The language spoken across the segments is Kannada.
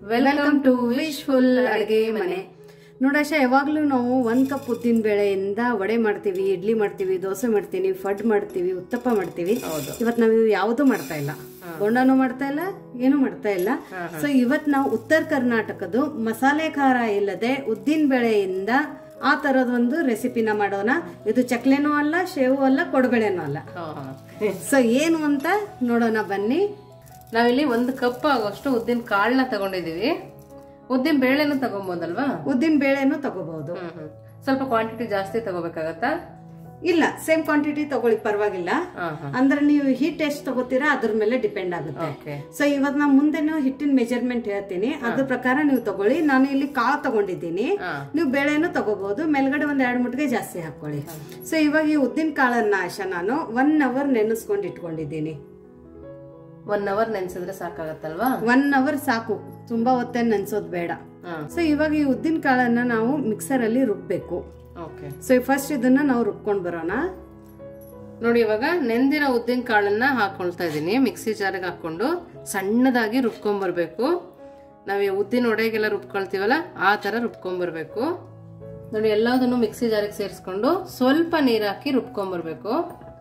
ವೆಲ್ಕಮ್ ಟು ವಿಶ್ಫುಲ್ ಅಡುಗೆ ಮನೆ ನೋಡಾಶ ಯಾವಾಗ್ಲೂ ನಾವು ಒಂದ್ ಕಪ್ ಉದ್ದಿನ ಬೇಳೆಯಿಂದ ವಡೆ ಮಾಡ್ತೀವಿ ಇಡ್ಲಿ ಮಾಡ್ತೀವಿ ದೋಸೆ ಮಾಡ್ತೀವಿ ಫಡ್ ಮಾಡ್ತೀವಿ ಉತ್ತಪ್ಪ ಮಾಡ್ತೀವಿ ಹೌದು. ಇವತ್ ನಾವು ಯಾವುದು ಮಾಡ್ತಾ ಇಲ್ಲ ಬೋಂಡಾನು ಮಾಡ್ತಾ ಇಲ್ಲ ಏನು ಮಾಡ್ತಾ ಇಲ್ಲ ಸೊ ಇವತ್ ನಾವು ಉತ್ತರ ಕರ್ನಾಟಕದ್ದು ಮಸಾಲೆ ಖಾರ ಇಲ್ಲದೆ ಉದ್ದಿನ ಬೇಳೆಯಿಂದ ಆ ತರದ ಒಂದು ರೆಸಿಪಿನ ಮಾಡೋಣ ಇದು ಚಕ್ಲೆನೂ ಅಲ್ಲ ಶೇವು ಅಲ್ಲ ಕೊಡಬೇಳೆನೂ ಅಲ್ಲ ಸೊ ಏನು ಅಂತ ನೋಡೋಣ ಬನ್ನಿ ನಾವಿಲ್ಲಿ ಒಂದು ಕಪ್ ಆಗೋಷ್ಟು ಉದ್ದಿನ ಕಾಳನ್ನ ತಗೊಂಡಿದೀವಿ ಉದ್ದಿನ ಬೇಳೆನೂ ತಗೊಬೋದಲ್ವಾ ಉದ್ದಿನ ಬೇಳೆನೂ ತಗೋಬಹುದು ಹ್ಮ್ ಹ್ಮ್ ಸ್ವಲ್ಪ ಕ್ವಾಂಟಿಟಿ ಜಾಸ್ತಿ ತಗೋಬೇಕಾಗತ್ತಾ ಇಲ್ಲ ಸೇಮ್ ಕ್ವಾಂಟಿಟಿ ತಗೊಳ್ಳಿ ಪರವಾಗಿಲ್ಲ ಹಾ ಹಾ ಅಂದ್ರೆ ನೀವು ಹಿಟ್ ಎಷ್ಟು ತಗೋತೀರಾ ಅದ್ರ ಮೇಲೆ ಡಿಪೆಂಡ್ ಆಗುತ್ತೆ ಓಕೆ ಸೊ ಇವತ್ ನಾ ಮುಂದೆನೂ ಹಿಟ್ಟಿನ ಮೆಜರ್ಮೆಂಟ್ ಹೇಳ್ತೀನಿ ಅದ್ರ ಪ್ರಕಾರ ನೀವು ತಗೊಳ್ಳಿ ನಾನು ಇಲ್ಲಿ ಕಾಳು ತಗೊಂಡಿದ್ದೀನಿ ಹಾ. ನೀವು ಬೇಳೆನೂ ತಗೋಬಹುದು ಮೇಲ್ಗಡೆ ಒಂದ್ ಎರಡು ಮುಟ್ಟಿಗೆ ಜಾಸ್ತಿ ಹಾಕೊಳ್ಳಿ ಸೊ ಇವಾಗ ಈ ಉದ್ದಿನ ಕಾಳನ್ನ ಆಶಾ ನಾನು ಒನ್ ಅವರ್ ನೆನೆಸ್ಕೊಂಡು ಇಟ್ಕೊಂಡಿದ್ದೀನಿ ಒನ್ ಅವರ್ ನೆನ್ಸಿದ್ರೆ ಸಾಕಾಗತ್ತಲ್ವಾ ಒನ್ ಅವರ್ ಸಾಕು ತುಂಬಾ ಹೊತ್ತೆ ನೆನ್ಸೋದ್ ಬೇಡ ಹಾ ಸೊ ಇವಾಗ ಈ ಉದ್ದಿನ ಕಾಳನ್ನ ನಾವು ಮಿಕ್ಸರ್ ಅಲ್ಲಿ ರುಬ್ಬೇಕು ಓಕೆ ಸೊ ಫಸ್ಟ್ ಇದನ್ನ ನಾವು ರುಬ್ಕೊಂಡ್ ಬರೋಣ ನೋಡಿ ಇವಾಗ ನೆಂದಿರೋ ಉದ್ದಿನ ಕಾಳನ್ನ ಹಾಕೊಳ್ತಾ ಇದೀನಿ ಮಿಕ್ಸಿ ಜಾರಿಗೆ ಹಾಕೊಂಡು ಸಣ್ಣದಾಗಿ ರುಬ್ಕೊಂಬರ್ಬೇಕು ನಾವು ಈ ಉದ್ದಿನ ಒಡೆಗೆಲ್ಲ ರುಬ್ಕೊಳ್ತೀವಲ್ಲ ಆ ತರ ರುಬ್ಕೊಂಬರ್ಬೇಕು ನೋಡಿ ಎಲ್ಲದನ್ನು ಮಿಕ್ಸಿ ಜಾರಿಗೆ ಸೇರಿಸ್ಕೊಂಡು ಸ್ವಲ್ಪ ನೀರು ಹಾಕಿ ರುಬ್ಕೊಂಬರ್ಬೇಕು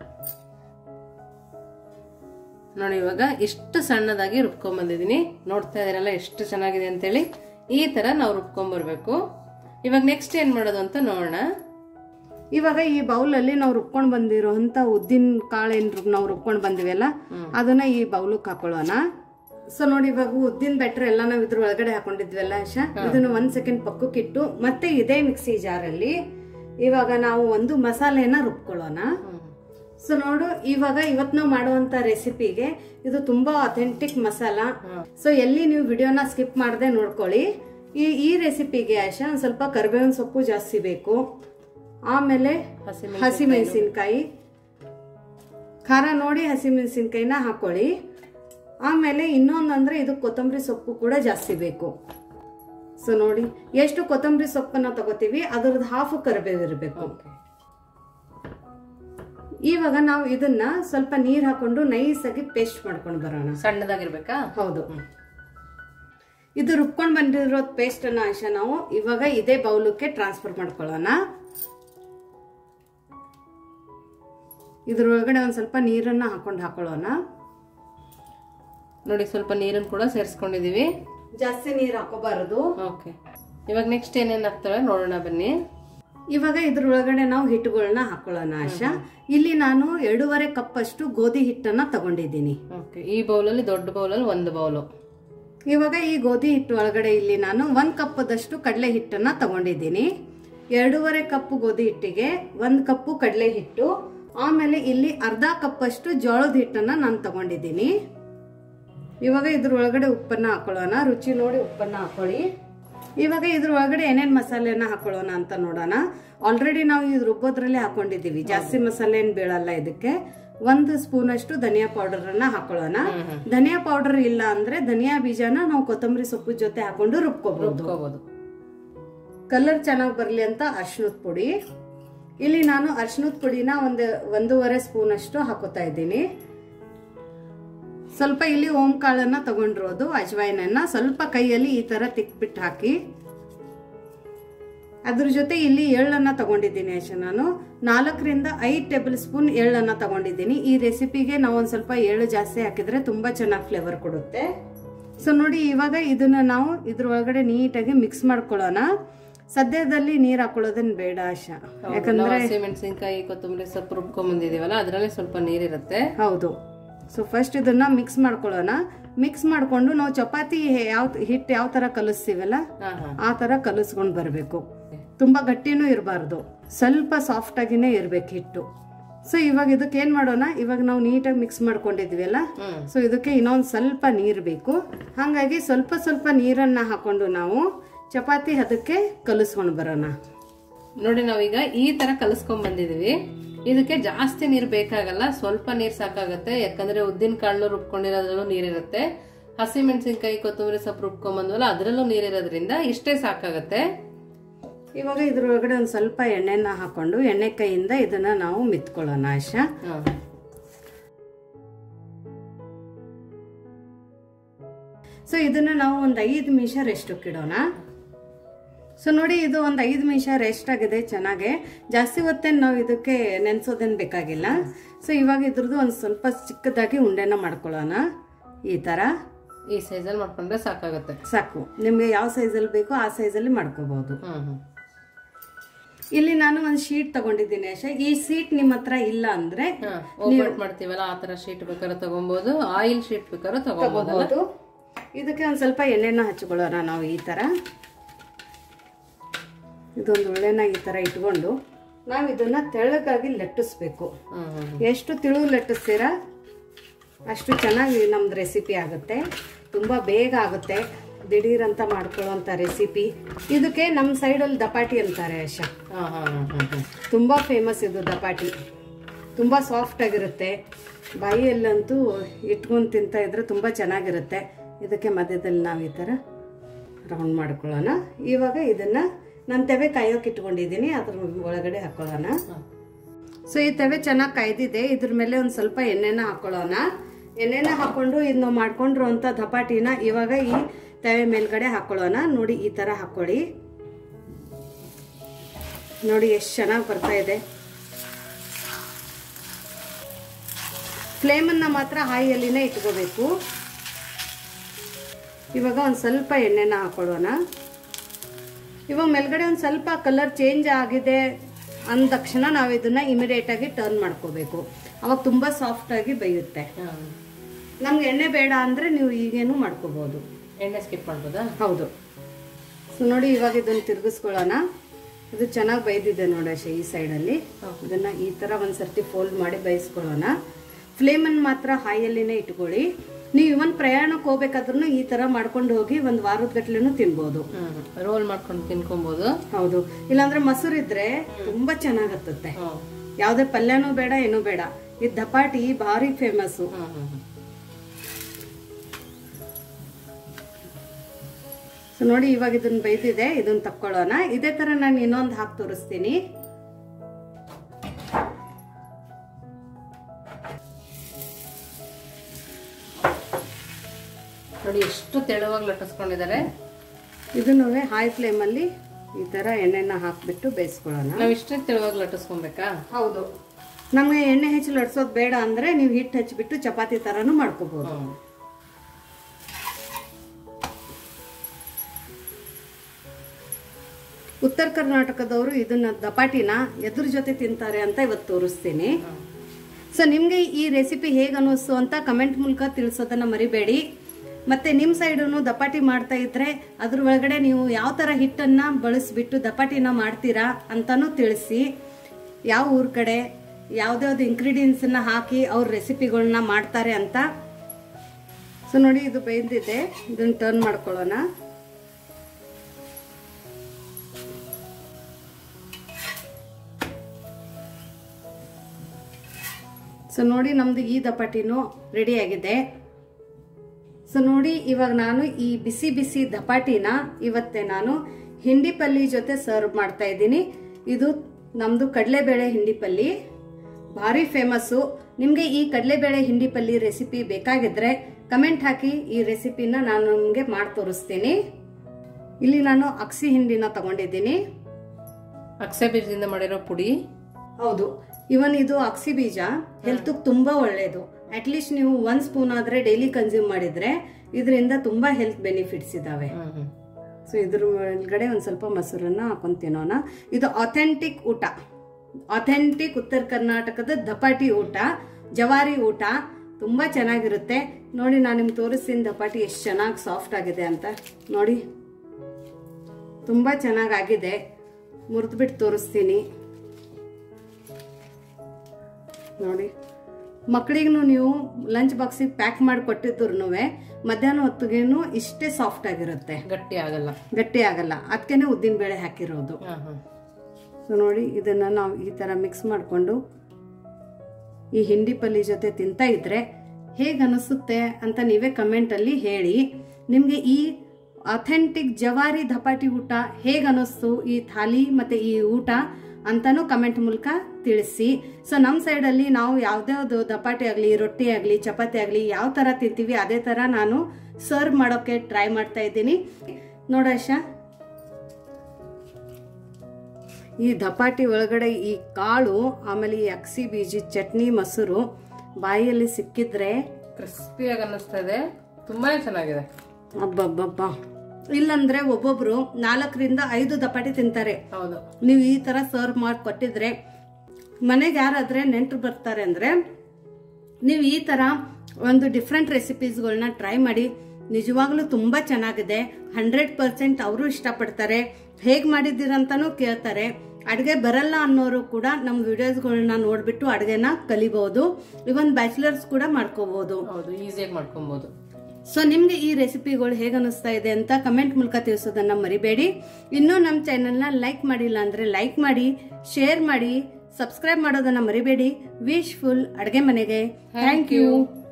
ನೋಡಿ ಇವಾಗ ಇಷ್ಟು ಸಣ್ಣದಾಗಿ ರುಬ್ಕೊಂಬಂದಿದ್ದೀನಿ ನೋಡ್ತಾ ಇದೀರಲ್ಲ ಎಷ್ಟು ಚೆನ್ನಾಗಿದೆ ಅಂತೇಳಿ ಈ ತರ ನಾವು ರುಬ್ಕೊಂಬರ್ಬೇಕು ಇವಾಗ ನೆಕ್ಸ್ಟ್ ಏನ್ ಮಾಡೋದು ಅಂತ ನೋಡೋಣ ಇವಾಗ ಈ ಬೌಲ್ ಅಲ್ಲಿ ನಾವು ರುಬ್ಕೊಂಡ್ ಬಂದಿರೋಂತ ಉದ್ದಿನ ಕಾಳು ಏನ್ ರುಬ್- ನಾವು ರುಬ್ಕೊಂಡ್ ಬಂದಿವಲ್ಲ ಅದನ್ನ ಈ ಬೌಲಕ್ ಹಾಕೊಳ್ಳೋಣ ಸೊ ನೋಡಿ ಇವಾಗ ಉದ್ದಿನ ಬ್ಯಾಟ್ರಿ ಎಲ್ಲ ನಾವು ಇದ್ರ ಒಳಗಡೆ ಹಾಕೊಂಡಿದ್ವಲ್ಲ ಆಶಾ ಇದನ್ನ ಒಂದ್ ಸೆಕೆಂಡ್ ಪಕ್ಕಕ್ಕಿಟ್ಟು ಮತ್ತೆ ಇದೇ ಮಿಕ್ಸಿ ಜಾರಲ್ಲಿ ಇವಾಗ ನಾವು ಒಂದು ಮಸಾಲೆನ ರುಬ್ಕೊಳ್ಳೋಣ ಸೊ ನೋಡು ಇವಾಗ ಇವತ್ ನಾವು ಮಾಡುವಂತ ರೆಸಿಪಿಗೆ ಇದು ತುಂಬಾ ಅಥೆಂಟಿಕ್ ಮಸಾಲ ಸೊ ಎಲ್ಲಿ ನೀವು ವಿಡಿಯೋನ ಸ್ಕಿಪ್ ಮಾಡದೆ ನೋಡ್ಕೊಳ್ಳಿ ಈ ಈ ರೆಸಿಪಿಗೆ ಆಶಾ ಒಂದ್ ಸ್ವಲ್ಪ ಕರಿಬೇವಿನ ಸೊಪ್ಪು ಜಾಸ್ತಿ ಬೇಕು ಆಮೇಲೆ ಹಸಿಮೆಣಸಿನ್ಕಾಯಿ ಖಾರ ನೋಡಿ ಹಸಿಮೆಣಸಿನ್ಕಾಯಿನ ಹಾಕೊಳ್ಳಿ ಆಮೇಲೆ ಇನ್ನೊಂದಂದ್ರೆ ಇದು ಕೊತ್ತಂಬರಿ ಸೊಪ್ಪು ಕೂಡ ಜಾಸ್ತಿ ಬೇಕು ಸೊ ನೋಡಿ ಎಷ್ಟು ಕೊತ್ತಂಬರಿ ಸೊಪ್ಪನ್ನ ತಗೋತೀವಿ ಅದ್ರದ್ದು ಹಾಫ್ ಕರಿಬೇವು ಇರಬೇಕು ಇವಾಗ ನಾವು ಇದನ್ನ ಸ್ವಲ್ಪ ನೀರ್ ಹಾಕೊಂಡು ನೈಸ್ ಆಗಿ ಪೇಸ್ಟ್ ಮಾಡ್ಕೊಂಡು ಬರೋಣ ಸಣ್ಣದಾಗಿರ್ಬೇಕಾ ಹೌದು ಇದು ರುಬ್ಕೊಂಡ್ ಬಂದಿರೋ ಪೇಸ್ಟ್ ಅನ್ನ ಆಶಾ ನಾವು ಇವಾಗ ಇದೇ ಬೌಲಕ್ಕೆ ಟ್ರಾನ್ಸ್ಫರ್ ಮಾಡ್ಕೊಳ್ಳೋಣ ಇದ್ರೊಳಗಡೆ ಒಂದ್ ಸ್ವಲ್ಪ ನೀರನ್ನ ಹಾಕೊಂಡು ಹಾಕೊಳ್ಳೋಣ ನೋಡಿ ಸ್ವಲ್ಪ ನೀರನ್ನು ಕೂಡ ಸೇರಿಸ್ಕೊಂಡಿದೀವಿ ಜಾಸ್ತಿ ನೀರ್ ಹಾಕೋಬಾರದು ಓಕೆ ಇವಾಗ ನೆಕ್ಸ್ಟ್ ಏನೇನ್ ಹಾಕ್ತಾಳೆ ನೋಡೋಣ ಬನ್ನಿ ಇವಾಗ ಇದ್ರೊಳಗಡೆ ನಾವು ಹಿಟ್ಟುಗಳನ್ನ ಹಾಕೊಳ್ಳೋಣ ಆಶಾ ಇಲ್ಲಿ ನಾನು ಎರಡೂವರೆ ಕಪ್ ಅಷ್ಟು ಗೋಧಿ ಹಿಟ್ಟನ್ನ ತಗೊಂಡಿದ್ದೀನಿ ಓಕೆ ಈ ಬೌಲಲ್ಲಿ ದೊಡ್ಡ ಬೌಲಲ್ಲಿ ಒಂದು ಬೌಲು ಇವಾಗ ಈ ಗೋಧಿ ಹಿಟ್ಟು ಒಳಗಡೆ ಇಲ್ಲಿ ನಾನು ಒಂದ್ ಕಪ್ಪದಷ್ಟು ಕಡಲೆ ಹಿಟ್ಟನ್ನ ತಗೊಂಡಿದ್ದೀನಿ ಎರಡೂವರೆ ಕಪ್ ಗೋಧಿ ಹಿಟ್ಟಿಗೆ ಒಂದ್ ಕಪ್ಪು ಕಡಲೆ ಹಿಟ್ಟು ಆಮೇಲೆ ಇಲ್ಲಿ ಅರ್ಧ ಕಪ್ ಅಷ್ಟು ಜೋಳದ ಹಿಟ್ಟನ್ನ ನಾನು ತಗೊಂಡಿದ್ದೀನಿ ಇವಾಗ ಇದ್ರ ಒಳಗಡೆ ಉಪ್ಪನ್ನ ಹಾಕೊಳ್ಳೋಣ ರುಚಿ ನೋಡಿ ಉಪ್ಪನ್ನ ಹಾಕೊಳ್ಳಿ ಇವಾಗ ಇದ್ರ ಒಳಗಡೆ ಏನೇನ್ ಮಸಾಲೆನ ಹಾಕೊಳ್ಳೋಣ ಅಂತ ನೋಡೋಣ ಆಲ್ರೆಡಿ ನಾವು ಇದು ರುಬ್ಬೋದ್ರಲ್ಲೇ ಹಾಕೊಂಡಿದೀವಿ ಜಾಸ್ತಿ ಮಸಾಲೆ ಏನ್ ಬೀಳಲ್ಲ ಇದಕ್ಕೆ ಒಂದು ಸ್ಪೂನ್ ಅಷ್ಟು ಧನಿಯಾ ಪೌಡರ್ ಅನ್ನ ಹಾಕೊಳ್ಳೋಣ ಧನಿಯಾ ಪೌಡರ್ ಇಲ್ಲ ಅಂದ್ರೆ ಧನಿಯಾ ಬೀಜನ ನಾವು ಕೊತ್ತಂಬರಿ ಸೊಪ್ಪು ಜೊತೆ ಹಾಕೊಂಡು ರುಬ್ಕೋಬಹುದು ರುಬ್ಕೋಬಹುದು ಕಲರ್ ಚೆನ್ನಾಗಿ ಬರ್ಲಿ ಅಂತ ಅರ್ಶಿನದ ಪುಡಿ ಇಲ್ಲಿ ನಾನು ಅರ್ಶಿನದ ಪುಡಿನ ಒಂದು ಒಂದೂವರೆ ಸ್ಪೂನ್ ಅಷ್ಟು ಹಾಕೋತಾ ಇದ್ದೀನಿ ಸ್ವಲ್ಪ ಇಲ್ಲಿ ಓಂ ಕಾಳನ್ನ ತಗೊಂಡಿರೋದು ಅಜ್ವೈನನ್ನ ಸ್ವಲ್ಪ ಕೈಯಲ್ಲಿ ಈ ತರ ತಿಕ್ಬಿಟ್ಟು ಹಾಕಿ ಅದ್ರ ಜೊತೆ ಇಲ್ಲಿ ಎಳ್ಳನ್ನ ತಗೊಂಡಿದ್ದೀನಿ ಅಶ ನಾನು ನಾಲ್ಕರಿಂದ ಐದು ಟೇಬಲ್ ಸ್ಪೂನ್ ಎಳ್ಳನ್ನ ತಗೊಂಡಿದ್ದೀನಿ ಈ ರೆಸಿಪಿಗೆ ನಾವು ಒಂದ್ ಸ್ವಲ್ಪ ಎಳ್ಳು ಜಾಸ್ತಿ ಹಾಕಿದ್ರೆ ತುಂಬಾ ಚೆನ್ನಾಗಿ ಫ್ಲೇವರ್ ಕೊಡುತ್ತೆ ಸೊ ನೋಡಿ ಇವಾಗ ಇದನ್ನ ನಾವು ಇದ್ರ ಒಳಗಡೆ ನೀಟಾಗಿ ಮಿಕ್ಸ್ ಮಾಡ್ಕೊಳ್ಳೋಣ ಸದ್ಯದಲ್ಲಿ ನೀರ್ ಹಾಕೊಳ್ಳೋದನ್ ಬೇಡ ಆಶಾ ಯಾಕಂದ್ರೆ ಹಸಿಮೆಣಸಿನ್ಕಾಯಿ ಕೊತ್ತಂಬರಿ ಸೊಪ್ಪು ರುಬ್ಕೊಂಡ್ ಬಂದಿದೀವಲ್ಲ ಅದರಲ್ಲೇ ಸ್ವಲ್ಪ ನೀರಿರುತ್ತೆ ಹೌದು ಸೊ ಫಸ್ಟ್ ಇದನ್ನ ಮಿಕ್ಸ್ ಮಾಡ್ಕೊಳ್ಳೋಣ ಮಿಕ್ಸ್ ಮಾಡ್ಕೊಂಡು ನಾವು ಚಪಾತಿ ಯಾವ ಹಿಟ್ಟು ಯಾವ ತರ ಕಲಿಸ್ತೀವಲ್ಲ ಹಾ ಹಾ ಆ ತರ ಕಲಿಸ್ಕೊಂಡ್ ಬರ್ಬೇಕು ತುಂಬಾ ಗಟ್ಟಿನೂ ಇರಬಾರ್ದು ಸ್ವಲ್ಪ ಸಾಫ್ಟ್ ಆಗಿನೇ ಇರ್ಬೇಕು ಹಿಟ್ಟು ಸೊ ಇವಾಗ ಇದಕ್ಕೆ ಏನ್ ಮಾಡೋಣ ಇವಾಗ ನಾವು ನೀಟಾಗಿ ಮಿಕ್ಸ್ ಮಾಡ್ಕೊಂಡಿದ್ವಿಲ್ಲ ಹ್ಮ್ ಸೊ ಇದಕ್ಕೆ ಇನ್ನೊಂದ್ ಸ್ವಲ್ಪ ನೀರ್ ಬೇಕು ಹಾಗಾಗಿ ಸ್ವಲ್ಪ ಸ್ವಲ್ಪ ನೀರನ್ನ ಹಾಕೊಂಡು ನಾವು ಚಪಾತಿ ಅದಕ್ಕೆ ಕಲಿಸ್ಕೊಂಡ್ ಬರೋಣ ನೋಡಿ ನಾವೀಗ ಈ ತರ ಕಲಿಸ್ಕೊಂಡ್ ಬಂದಿದೀವಿ ಇದಕ್ಕೆ ಜಾಸ್ತಿ ನೀರ್ ಬೇಕಾಗಲ್ಲ ಸ್ವಲ್ಪ ನೀರ್ ಸಾಕಾಗತ್ತೆ ಯಾಕಂದ್ರೆ ಉದ್ದಿನ ಕಾಳು ರುಬ್ಕೊಂಡಿರೋದ್ರಲ್ಲೂ ನೀರಿರುತ್ತೆ ಹಸಿ ಮೆಣಸಿನ್ಕಾಯಿ ಕೊತ್ತಂಬರಿ ಸೊಪ್ಪು ರುಬ್ಕೊಂಡ್ ಬಂದ್ವಲ್ಲ ಅದ್ರಲ್ಲೂ ನೀರಿರೋದ್ರಿಂದ ಇಷ್ಟೇ ಸಾಕಾಗತ್ತೆ ಇವಾಗ ಇದ್ರೊಳಗಡೆ ಒಂದ್ ಸ್ವಲ್ಪ ಎಣ್ಣೆನ ಹಾಕೊಂಡು ಎಣ್ಣೆ ಕೈಯಿಂದ ಇದನ್ನ ನಾವು ಮಿತ್ಕೊಳ್ಳೋಣ ಆಶಾ ಹಾ ಸೊ ಇದನ್ನ ನಾವು ಒಂದು ಐದು ನಿಮಿಷ ರೆಸ್ಟ್ ಇಡೋಣ ಸೊ ನೋಡಿ ಇದು ಒಂದು ಐದು ನಿಮಿಷ ರೆಸ್ಟ್ ಆಗಿದೆ ಚೆನ್ನಾಗೆ ಜಾಸ್ತಿ ಹೊತ್ತೇನು ನಾವು ಇದಕ್ಕೆ ನೆನೆಸೋದೇನು ಬೇಕಾಗಿಲ್ಲ ಸೊ ಇವಾಗ ಇದ್ರದ್ದು ಒಂದು ಸ್ವಲ್ಪ ಚಿಕ್ಕದಾಗಿ ಉಂಡೆನ ಮಾಡ್ಕೊಳ್ಳೋಣ ಈ ಥರ ಈ ಸೈಜಲ್ಲಿ ಮಾಡ್ಕೊಂಡ್ರೆ ಸಾಕಾಗುತ್ತೆ ಸಾಕು ನಿಮಗೆ ಯಾವ ಸೈಜಲ್ಲಿ ಬೇಕೋ ಆ ಸೈಜಲ್ಲಿ ಮಾಡ್ಕೋಬಹುದು ಹ್ಮ್ ಹ್ಮ್ ಇಲ್ಲಿ ನಾನು ಒಂದು ಶೀಟ್ ತಗೊಂಡಿದ್ದೀನಿ ಅಷ್ಟೇ ಈ ಶೀಟ್ ನಿಮ್ಮ ಹತ್ರ ಇಲ್ಲ ಅಂದ್ರೆ ಹಾ ಒಬ್ಬಟ್ಟು ಮಾಡ್ತೀವಲ್ಲ ಆ ತರ ಶೀಟ್ ಬೇಕಾದ್ರೆ ತಗೊಬೋದು ಆಯಿಲ್ ಶೀಟ್ ಬೇಕಾದ್ರೆ ತಗೊಬೋದಲ್ಲ ತಗೋಬಹುದು ಇದಕ್ಕೆ ಒಂದು ಸ್ವಲ್ಪ ಎಣ್ಣೆನ ಹಚ್ಕೊಳ್ಳೋಣ ನಾವು ಈ ಥರ ಇದೊಂದು ಒಳ್ಳೆನ ಈ ಥರ ಇಟ್ಕೊಂಡು ನಾವು ಇದನ್ನ ತೆಳ್ಳಗಾಗಿ ಲಟ್ಟಿಸ್ಬೇಕು ಹ್ಮ್ ಹ್ಮ್ ಎಷ್ಟು ತಿಳು ಲಟ್ಟಿಸ್ತೀರಾ ಅಷ್ಟು ಚೆನ್ನಾಗಿ ನಮ್ದು ರೆಸಿಪಿ ಆಗುತ್ತೆ ತುಂಬ ಬೇಗ ಆಗುತ್ತೆ ದಿಢೀರ್ ಅಂತ ಮಾಡ್ಕೊಳ್ಳೋಂಥ ರೆಸಿಪಿ ಇದಕ್ಕೆ ನಮ್ಮ ಸೈಡಲ್ಲಿ ದಪಾಟಿ ಅಂತಾರೆ ಯಶ ಹಾ ಹಾ ಹಾ ಹಾ ಹಾ ತುಂಬ ಫೇಮಸ್ ಇದು ದಪಾಟಿ ತುಂಬ ಸಾಫ್ಟ್ ಆಗಿರುತ್ತೆ ಬಾಯಿಯಲ್ಲಂತೂ ಇಟ್ಕೊಂಡು ತಿಂತ ಇದ್ರೆ ತುಂಬ ಚೆನ್ನಾಗಿರುತ್ತೆ ಇದಕ್ಕೆ ಮಧ್ಯದಲ್ಲಿ ನಾವು ಈ ಥರ ರೌಂಡ್ ಮಾಡ್ಕೊಳ್ಳೋಣ ಇವಾಗ ಇದನ್ನು ನಾನು ತೆವೆ ಕಾಯೋಕೆ ಇಟ್ಕೊಂಡಿದ್ದೀನಿ ಅದ್ರ ಒಳಗಡೆ ಹಾಕೊಳ್ಳೋಣ ಸೊ ಈ ತವೆ ಚೆನ್ನಾಗಿ ಕಾಯ್ದಿದೆ ಇದ್ರ ಮೇಲೆ ಒಂದು ಸ್ವಲ್ಪ ಎಣ್ಣೆನ ಹಾಕೊಳ್ಳೋಣ ಎಣ್ಣೆನ ಹಾಕೊಂಡು ಇದನ್ನ ಮಾಡ್ಕೊಂಡಿರೋ ಅಂಥ ದಪಾಟಿನ ಇವಾಗ ಈ ತವೆ ಮೇಲ್ಗಡೆ ಹಾಕೊಳ್ಳೋಣ ನೋಡಿ ಈ ಥರ ಹಾಕೊಳ್ಳಿ ನೋಡಿ ಎಷ್ಟು ಚೆನ್ನಾಗಿ ಬರ್ತಾ ಇದೆ ಫ್ಲೇಮನ್ನು ಮಾತ್ರ ಹಾಯಿಯಲ್ಲಿನೇ ಇಟ್ಕೋಬೇಕು ಇವಾಗ ಒಂದು ಸ್ವಲ್ಪ ಎಣ್ಣೆನ ಹಾಕೊಳ್ಳೋಣ ಇವಾಗ ಮೇಲ್ಗಡೆ ಒಂದು ಸ್ವಲ್ಪ ಕಲರ್ ಚೇಂಜ್ ಆಗಿದೆ ಅಂದ ತಕ್ಷಣ ನಾವು ಇದನ್ನ ಇಮಿಡಿಯೇಟ್ ಆಗಿ ಟರ್ನ್ ಮಾಡ್ಕೋಬೇಕು ಅವಾಗ ತುಂಬ ಸಾಫ್ಟ್ ಆಗಿ ಬೇಯುತ್ತೆ ಹಾ. ನಮ್ಗೆ ಎಣ್ಣೆ ಬೇಡ ಅಂದ್ರೆ ನೀವು ಈಗೇನು ಮಾಡ್ಕೋಬಹುದು ಎಣ್ಣೆ ಸ್ಕಿಪ್ ಮಾಡ್ಬೋದಾ ಹೌದು ಸೊ ನೋಡಿ ಇವಾಗ ಇದನ್ನ ತಿರುಗಿಸ್ಕೊಳ್ಳೋಣ ಇದು ಚೆನ್ನಾಗಿ ಬೈದಿದೆ ನೋಡಿ ಅಷ್ಟೇ ಈ ಸೈಡಲ್ಲಿ ಇದನ್ನ ಈ ತರ ಒಂದ್ಸರ್ತಿ ಫೋಲ್ಡ್ ಮಾಡಿ ಬೇಯಿಸ್ಕೊಳ್ಳೋಣ ಫ್ಲೇಮನ್ನು ಮಾತ್ರ ಹಾಯಲ್ಲಿನೇ ಇಟ್ಕೊಳ್ಳಿ ನೀವು ಇವನ್ ಪ್ರಯಾಣಕ್ಕೆ ಹೋಗ್ಬೇಕಾದ್ರೂ ಈ ತರ ಮಾಡ್ಕೊಂಡು ಹೋಗಿ ಒಂದು ವಾರದ ಗಟ್ಲೆನೂ ತಿನ್ಬೋದು ಹ್ಮ್ ರೋಲ್ ಮಾಡ್ಕೊಂಡು ತಿನ್ಕೊಬೋದು ಹೌದು ಇಲ್ಲಾಂದ್ರೆ ಮೊಸರು ಇದ್ರೆ ತುಂಬಾ ಚೆನ್ನಾಗ್ ಹತ್ತುತ್ತೆ ಹ್ಮ್ ಯಾವ್ದೇ ಪಲ್ಯನೂ ಬೇಡ ಏನೂ ಬೇಡ ಈ ದಪಾಟಿ ಭಾರಿ ಫೇಮಸ್ಸು ಹ್ಮ್ ಹ್ಮ್ ಹ್ಮ್ ಸೊ ನೋಡಿ ಇವಾಗ ಇದನ್ನ ಬೈದಿದೆ ಇದನ್ನ ತಕ್ಕೊಳ್ಳೋಣ ಇದೇ ತರ ನಾನು ಇನ್ನೊಂದು ಹಾಕಿ ತೋರಿಸ್ತೀನಿ ನೋಡಿ ಎಷ್ಟು ತೆಳುವಾಗಿ ಲಟ್ಟಿಸ್ಕೊಂಡಿದ್ದಾರೆ ಇದನ್ನು ಹಾಯ್ ಫ್ಲೇಮಲ್ಲಿ ಈ ತರ ಎಣ್ಣೆನ ಹಾಕ್ಬಿಟ್ಟು ಬೇಯಿಸ್ಕೊಳ್ಳೋಣ ನಾವ್ ಇಷ್ಟೇ ತೆಳುವಾಗಿ ಲಟ್ಟಿಸ್ಕೊಬೇಕಾ ಹೌದು ನಮಗೆ ಎಣ್ಣೆ ಹೆಚ್ಚು ಲಟ್ಸೋದು ಬೇಡ ಅಂದ್ರೆ ನೀವು ಹಿಟ್ಟು ಹಚ್ಬಿಟ್ಟು ಚಪಾತಿ ತರನು ಮಾಡ್ಕೋಬಹುದು ಹ್ಮ್ ಉತ್ತರ ಕರ್ನಾಟಕದವರು ಇದನ್ನ ದಪಾಟಿನ ಎದ್ರ ಜೊತೆ ತಿಂತಾರೆ ಅಂತ ಇವತ್ತು ತೋರಿಸ್ತೀನಿ ಸೊ ನಿಮಗೆ ಈ ರೆಸಿಪಿ ಹೇಗೆ ಅನ್ನಿಸ್ತು ಅಂತ ಕಮೆಂಟ್ ಮೂಲಕ ತಿಳಿಸೋದನ್ನ ಮರಿಬೇಡಿ ಮತ್ತೆ ನಿಮ್ಮ ಸೈಡನ್ನು ದಪಾಟಿ ಮಾಡ್ತಾ ಇದ್ರೆ ಅದ್ರ ಒಳಗಡೆ ನೀವು ಯಾವ ಥರ ಹಿಟ್ಟನ್ನ ಬಳಸ್ಬಿಟ್ಟು ದಪಾಟಿನ ಮಾಡ್ತೀರಾ ಅಂತಾನೂ ತಿಳಿಸಿ ಯಾವ ಊರ ಕಡೆ ಯಾವ್ದ್ಯಾವ್ದು ಇಂಗ್ರೀಡಿಯೆಂಟ್ಸನ್ನ ಹಾಕಿ ಅವ್ರ ರೆಸಿಪಿಗಳನ್ನ ಮಾಡ್ತಾರೆ ಅಂತ ಸೊ ನೋಡಿ ಇದು ಬೇಯ್ದಿದೆ ಇದನ್ನ ಟರ್ನ್ ಮಾಡ್ಕೊಳ್ಳೋಣ ಸೊ ನೋಡಿ ನಮ್ದು ಈ ದಪಾಟಿನೂ ರೆಡಿ ಆಗಿದೆ ಸೊ ನೋಡಿ ಇವಾಗ ನಾನು ಈ ಬಿಸಿ ಬಿಸಿ ದಪಾಟಿನ ಇವತ್ತೆ ನಾನು ಹಿಂಡಿ ಪಲ್ಲಿ ಜೊತೆ ಸರ್ವ್ ಮಾಡ್ತಾ ಇದ್ದೀನಿ ಇದು ನಮ್ದು ಕಡಲೆಬೇಳೆ ಹಿಂಡಿ ಪಲ್ಲಿ ಭಾರಿ ಫೇಮಸ್ಸು ನಿಮಗೆ ಈ ಕಡಲೆಬೇಳೆ ಹಿಂಡಿ ಪಲ್ಲಿ ರೆಸಿಪಿ ಬೇಕಾಗಿದ್ರೆ ಕಮೆಂಟ್ ಹಾಕಿ ಈ ರೆಸಿಪಿನ ನಾನು ನಿಮಗೆ ಮಾಡಿ ತೋರಿಸ್ತೀನಿ ಇಲ್ಲಿ ನಾನು ಅಕ್ಸಿ ಹಿಂಡಿನ ತಗೊಂಡಿದ್ದೀನಿ ಅಕ್ಸೆ ಬೀಜದಿಂದ ಮಾಡಿರೋ ಪುಡಿ ಹೌದು ಇವನ್ ಇದು ಅಕ್ಸಿ ಬೀಜ ಹೆಲ್ತ್ ತುಂಬಾ ಒಳ್ಳೇದು ಅಟ್ಲೀಸ್ಟ್ ನೀವು ಒಂದ್ ಸ್ಪೂನ್ ಆದ್ರೆ ಡೈಲಿ ಕನ್ಸ್ಯೂಮ್ ಮಾಡಿದ್ರೆ ಇದರಿಂದ ತುಂಬಾ ಹೆಲ್ತ್ ಬೆನಿಫಿಟ್ಸ್ ಇದಾವೆ ಹ್ಮ್ ಹ್ಮ್ ಸೊ ಇದ್ರ ಒಳಗಡೆ ಒಂದ್ ಸ್ವಲ್ಪ ಮೊಸರನ್ನ ಹಾಕೊಂಡ್ ತಿನ್ನೋಣ ಇದು ಅಥೆಂಟಿಕ್ ಊಟ ಅಥೆಂಟಿಕ್ ಉತ್ತರ ಕರ್ನಾಟಕದ ದಪಾಟಿ ಊಟ ಜವಾರಿ ಊಟ ತುಂಬಾ ಚೆನ್ನಾಗಿರುತ್ತೆ ನೋಡಿ ನಾನು ನಿಮ್ಗೆ ತೋರಿಸ್ತೀನಿ ದಪಾಟಿ ಎಷ್ಟು ಚೆನ್ನಾಗಿ ಸಾಫ್ಟ್ ಆಗಿದೆ ಅಂತ ನೋಡಿ ತುಂಬಾ ಚೆನ್ನಾಗಾಗಿದೆ ಮುರಿದ್ಬಿಟ್ಟು ತೋರಿಸ್ತೀನಿ ನೋಡಿ ಮಕ್ಕಳಿಗೂ ನೀವು ಲಂಚ್ ಬಾಕ್ಸಿಗೆ ಪ್ಯಾಕ್ ಮಾಡಿ ಕೊಟ್ಟಿದ್ರು ಮಧ್ಯಾಹ್ನ ಹೊತ್ತಿಗೇನು ಇಷ್ಟೇ ಸಾಫ್ಟ್ ಆಗಿರುತ್ತೆ ಗಟ್ಟಿ ಆಗಲ್ಲ ಗಟ್ಟಿ ಆಗಲ್ಲ ಅದಕ್ಕೇನೆ ಉದ್ದಿನ ಬೇಳೆ ಹಾಕಿರೋದು ಹಾ ಹಾ ಸೊ ನೋಡಿ ಇದನ್ನ ನಾವು ಈ ಥರ ಮಿಕ್ಸ್ ಮಾಡಿಕೊಂಡು ಈ ಹಿಂಡಿ ಪಲ್ಲಿ ಜೊತೆ ತಿಂತಾ ಇದ್ರೆ ಹೇಗೆ ಅನಿಸುತ್ತೆ ಅಂತ ನೀವೇ ಕಮೆಂಟಲ್ಲಿ ಹೇಳಿ ನಿಮಗೆ ಈ ಅಥೆಂಟಿಕ್ ಜವಾರಿ ದಪಾಟಿ ಊಟ ಹೇಗೆ ಅನ್ನಿಸ್ತು ಈ ಥಾಲಿ ಮತ್ತು ಈ ಊಟ ಅಂತಾನೂ ಕಮೆಂಟ್ ಮೂಲಕ ತಿಳಿಸಿ ಸೊ ನಮ್ಮ ಸೈಡಲ್ಲಿ ನಾವು ಯಾವ್ದ್ಯಾವ್ದು ದಪಾಟಿ ಆಗಲಿ ರೊಟ್ಟಿ ಆಗಲಿ ಚಪಾತಿ ಆಗಲಿ ಯಾವ ಥರ ತಿಂತೀವಿ ಅದೇ ಥರ ನಾನು ಸರ್ವ್ ಮಾಡೋಕೆ ಟ್ರೈ ಮಾಡ್ತಾ ಇದ್ದೀನಿ ನೋಡಶ ಈ ದಪಾಟಿ ಒಳಗಡೆ ಈ ಕಾಳು ಆಮೇಲೆ ಈ ಅಕ್ಸಿ ಬೀಜಿ ಚಟ್ನಿ ಮೊಸರು ಬಾಯಿಯಲ್ಲಿ ಸಿಕ್ಕಿದ್ರೆ ಕ್ರಿಸ್ಪಿಯಾಗಿ ಅನ್ನಿಸ್ತಾ ಇದೆ ತುಂಬಾನೇ ಚೆನ್ನಾಗಿದೆ ಅಬ್ಬಬ್ಬಬ್ಬ ಇಲ್ಲಂದ್ರೆ ಒಬ್ಬೊಬ್ರು ನಾಲ್ಕರಿಂದ ಐದು ದಪಾಟಿ ತಿಂತಾರೆ ಹೌದು ನೀವು ಈ ತರ ಸರ್ವ್ ಮಾಡಿ ಕೊಟ್ಟಿದ್ರೆ ಮನೆಗೆ ಯಾರಾದ್ರೆ ನೆಂಟರು ಬರ್ತಾರೆ ಅಂದ್ರೆ ನೀವು ಈ ತರ ಒಂದು ಡಿಫ್ರೆಂಟ್ ರೆಸಿಪೀಸ್ಗಳನ್ನ ಟ್ರೈ ಮಾಡಿ ನಿಜವಾಗ್ಲೂ ತುಂಬಾ ಚೆನ್ನಾಗಿದೆ ಹಂಡ್ರೆಡ್ ಪರ್ಸೆಂಟ್ ಅವರು ಇಷ್ಟಪಡ್ತಾರೆ ಹೇಗ್ ಮಾಡಿದ್ದೀರಂತಾನೂ ಕೇಳ್ತಾರೆ ಅಡುಗೆ ಬರಲ್ಲ ಅನ್ನೋರು ಕೂಡ ನಮ್ಮ ವಿಡಿಯೋಸ್ಗಳನ್ನ ನೋಡ್ಬಿಟ್ಟು ಅಡುಗೆನ ಕಲಿಬಹುದು ಇವನ್ ಬ್ಯಾಚುಲರ್ಸ್ ಕೂಡ ಮಾಡ್ಕೋಬಹುದು ಹೌದು ಈಸಿಯಾಗಿ ಮಾಡ್ಕೊಬಹುದು ಸೊ ನಿಮ್ಗೆ ಈ ರೆಸಿಪಿಗಳು ಹೇಗೆ ಅನಿಸ್ತಾ ಇದೆ ಅಂತ ಕಮೆಂಟ್ ಮೂಲಕ ತಿಳಿಸೋದನ್ನ ಮರಿಬೇಡಿ ಇನ್ನೂ ನಮ್ಮ ಚಾನೆಲ್ನ ಲೈಕ್ ಮಾಡಿಲ್ಲ ಅಂದ್ರೆ ಲೈಕ್ ಮಾಡಿ ಶೇರ್ ಮಾಡಿ ಸಬ್ಸ್ಕ್ರೈಬ್ ಮಾಡೋದನ್ನ ಮರಿಬೇಡಿ ವಿಶ್ ಫುಲ್ ಅಡುಗೆ ಮನೆಗೆ ಥ್ಯಾಂಕ್ ಯು